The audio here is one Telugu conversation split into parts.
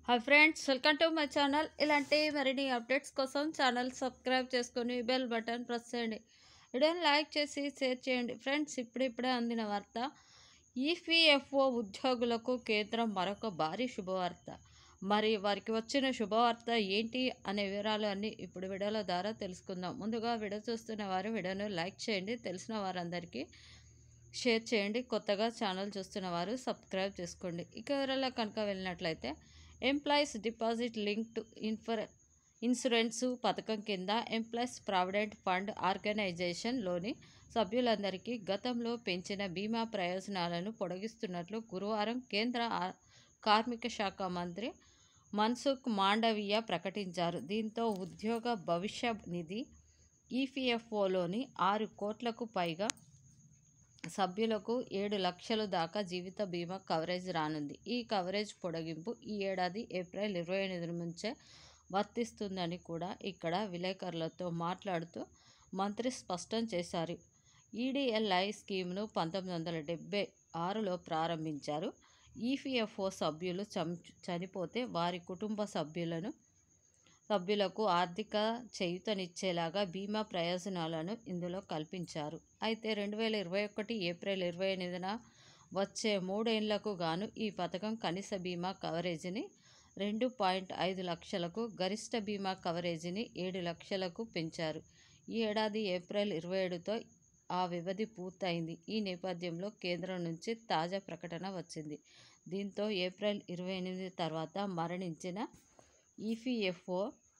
hi friends welcome to my channel ఇలాంటి మరిన్ని అప్డేట్స్ కోసం ఛానల్ సబ్స్క్రైబ్ చేసుకొని బెల్ బటన్ ప్రెస్ చేయండి వీడియోని లైక్ చేసి షేర్ చేయండి ఫ్రెండ్స్ ఇప్పుడిప్పుడే అందిన వార్త ఈపీఎఫ్ఓ ఉద్యోగులకు కేంద్రం మరొక భారీ శుభవార్త మరి వారికి వచ్చిన శుభవార్త ఏంటి అనే వివరాలు అన్నీ ఇప్పుడు వీడియోల ద్వారా తెలుసుకుందాం ముందుగా వీడియో చూస్తున్న వారు వీడియోను లైక్ చేయండి తెలిసిన వారందరికీ షేర్ చేయండి కొత్తగా ఛానల్ చూస్తున్న వారు సబ్స్క్రైబ్ చేసుకోండి ఇక వివరాల్లో కనుక వెళ్ళినట్లయితే ఎంప్లాయీస్ డిపాజిట్ లింక్డ్ ఇన్ఫర్ ఇన్సూరెన్సు పథకం కింద ఎంప్లాయీస్ ప్రావిడెంట్ ఫండ్ ఆర్గనైజేషన్లోని సభ్యులందరికీ గతంలో పెంచిన బీమా ప్రయోజనాలను పొడిగిస్తున్నట్లు గురువారం కేంద్ర ఆ- కార్మిక శాఖ మంత్రి మన్సుఖ్ మాండవీయ ప్రకటించారు దీంతో ఉద్యోగ భవిష్య నిధి ఈపీఎఫ్ఓలోని ఆరు కోట్లకు పైగా సభ్యులకు ఏడు లక్షల దాకా జీవిత బీమా కవరేజ్ రానుంది ఈ కవరేజ్ పొడిగింపు ఈ ఏడాది ఏప్రిల్ ఇరవై ఎనిమిది నుంచే వర్తిస్తుందని కూడా ఇక్కడ విలేకరులతో మాట్లాడుతూ మంత్రి స్పష్టం చేశారు ఈడీఎల్ఐ స్కీమ్ను పంతొమ్మిది వందల డెబ్బై ఆరులో ప్రారంభించారు ఈపీఎఫ్ఓ సభ్యులు చం- చనిపోతే వారి కుటుంబ సభ్యులను సభ్యులకు ఆర్థిక చేయూతనిచ్చేలాగా బీమా ప్రయోజనాలను ఇందులో కల్పించారు అయితే రెండు వేల ఇరవై ఒకటి ఏప్రిల్ ఇరవై ఎనిమిదిన వచ్చే మూడేళ్లకు గాను ఈ పథకం కనీస బీమా కవరేజీని రెండు పాయింట్ ఐదు లక్షలకు గరిష్ట బీమా కవరేజీని ఏడు లక్షలకు పెంచారు ఈ ఏడాది ఏప్రిల్ ఇరవై ఏడుతో ఆ వ్యవధి పూర్తయింది ఈ నేపథ్యంలో కేంద్రం నుంచి తాజా ప్రకటన వచ్చింది దీంతో ఏప్రిల్ ఇరవై ఎనిమిది తర్వాత మరణించిన ఈపీఎఫ్ఓ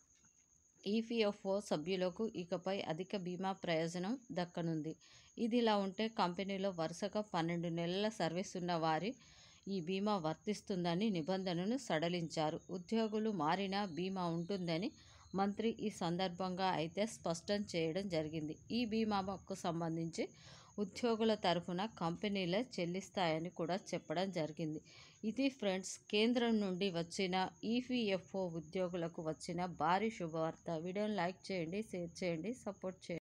ఈపీఎఫ్ఓ సభ్యులకు ఇకపై అధిక బీమా ప్రయోజనం దక్కనుంది ఇదిలా ఉంటే కంపెనీలో వరుసగా పన్నెండు నెలల సర్వీస్ ఉన్న వారి ఈ బీమా వర్తిస్తుందని నిబంధనను సడలించారు ఉద్యోగులు మారినా బీమా ఉంటుందని మంత్రి ఈ సందర్భంగా అయితే స్పష్టం చేయడం జరిగింది ఈ బీమాకు సంబంధించి ఉద్యోగుల తరఫున కంపెనీలే చెల్లిస్తాయని కూడా చెప్పడం జరిగింది ఇది ఫ్రెండ్స్ కేంద్రం నుండి వచ్చిన ఈపీఎఫ్ఓ ఉద్యోగులకు వచ్చిన భారీ శుభవార్త వీడియోని లైక్ చేయండి షేర్ చేయండి సపోర్ట్ చేయండి